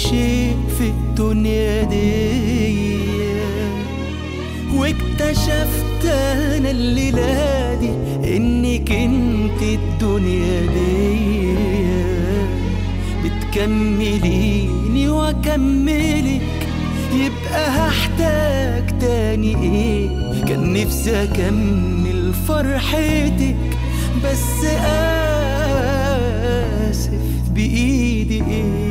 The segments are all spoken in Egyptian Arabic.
شيء في الدنيا دي واكتشفت انا الليلة دي انك انت الدنيا دي بتكمليني واكملك يبقى هحتاج تاني ايه كان نفسي اكمل فرحتك بس اسف بايدي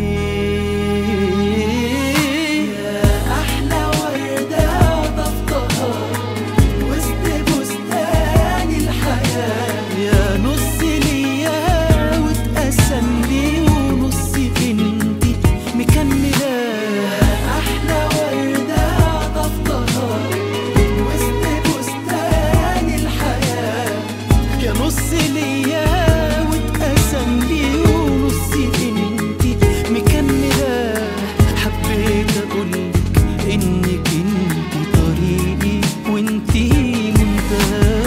ايه يا احلى ورده ضفتها وسط بستان الحياه يا نص ليا واتقسم لي ونصي انتي مكمله يا احلى ورده ضفتها وسط بستان الحياه يا نص ليا واتقسم لي ونصي انتي مكملة حبيت اقولك انك انتي طريقي وانتي منتهى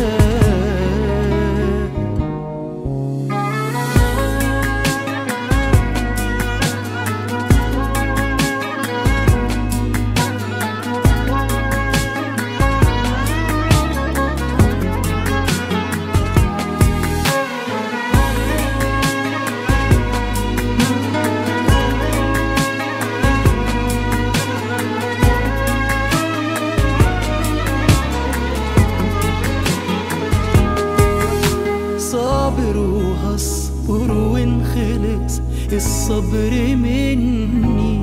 صابر وهصبر ونخلص الصبر مني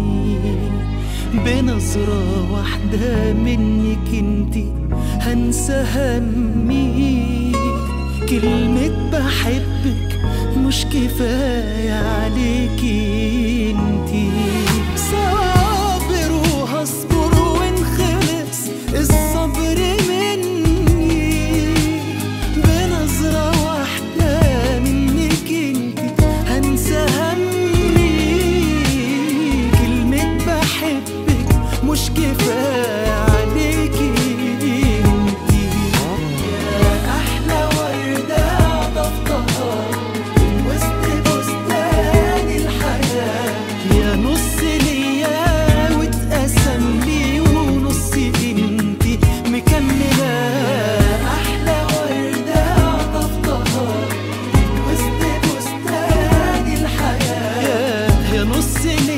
بنظرة واحدة منك انتي هنسى همي كلمة بحبك مش كفاية عليكي انتي صابر وهصبر ونخلص الصبر مني بنظرة واحدة منك انت هنسى همي كلمة بحبك مش كفاية عليكي انتي يا أحلى وردة ضفتها وسط بستان الحياة يا نص ليا واتقسم لي ونصي انتي مكملة أحلى وردة ضفتها وسط بستان الحياة يا نص ليا